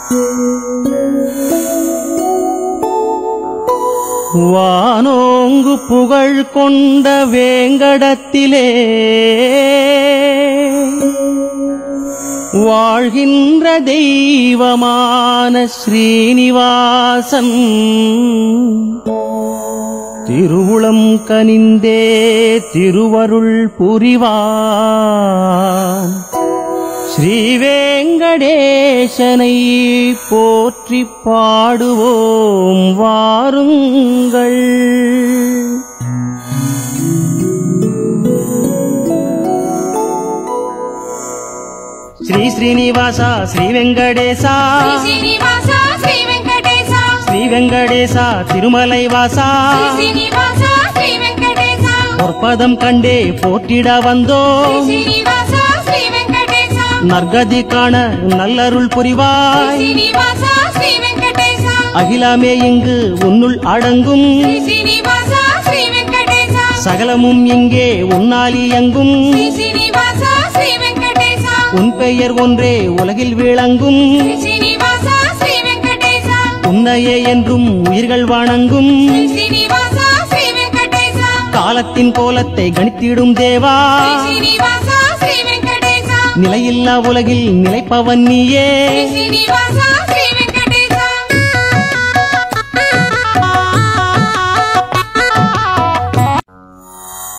வானோங்கு புகழ் கொண்ட வேங்கடத்திலே வாழ்கின்ற தெய்வமான ஸ்ரீனிவாசன் திருவுளம் கனிந்தே திருவருள் புரிவான் ஸ்ரீவேங்கடேசனை போற்றி பாடுவோம் வாருங்கள் ஸ்ரீ ஸ்ரீனிவாசா ஸ்ரீ வெங்கடேசா శ్రీ శ్రీనివాస శ్రీ వెంకటేశ ஸ்ரீ வெங்கடேசா திருமலை வாசா శ్రీ శ్రీనివాస శ్రీ వెంకటేశ பொற்பதம் கண்டே போற்றிட வந்தோ శ్రీ శ్రీనివాస శ్రీ వెంకటేశ நற்கதி காண நல்லருள் శ్రీ புரிவாய் శ్రీనివాస శ్రీ వెంకటేశ அகிலமே இங்கு உன்னுள் அடங்கும் శ్రీ శ్రీనివాస శ్రీ వెంకటేశ சகலமும் இங்கே உன்னால் இயங்கும் శ్రీ శ్రీనివాస శ్రీ వెంకటేశ உன் பெயர் ஒன்றே உலகில் விளங்கும் శ్రీ శ్రీనివాస శ్రీ వెంకటేశ உன்னையே என்றும் உயிர்கள் வணங்கும் శ్రీ శ్రీనివాస శ్రీ వెంకటేశ காலத்தின் கோலத்தை கணித்திடும் தேவா శ్రీ శ్రీనివాస శ్రీ వెంకటేశ நிலையில்லா உலகில் நிலைப்பவன் நீயே శ్రీ శ్రీనివాస శ్రీ వెంకటేశ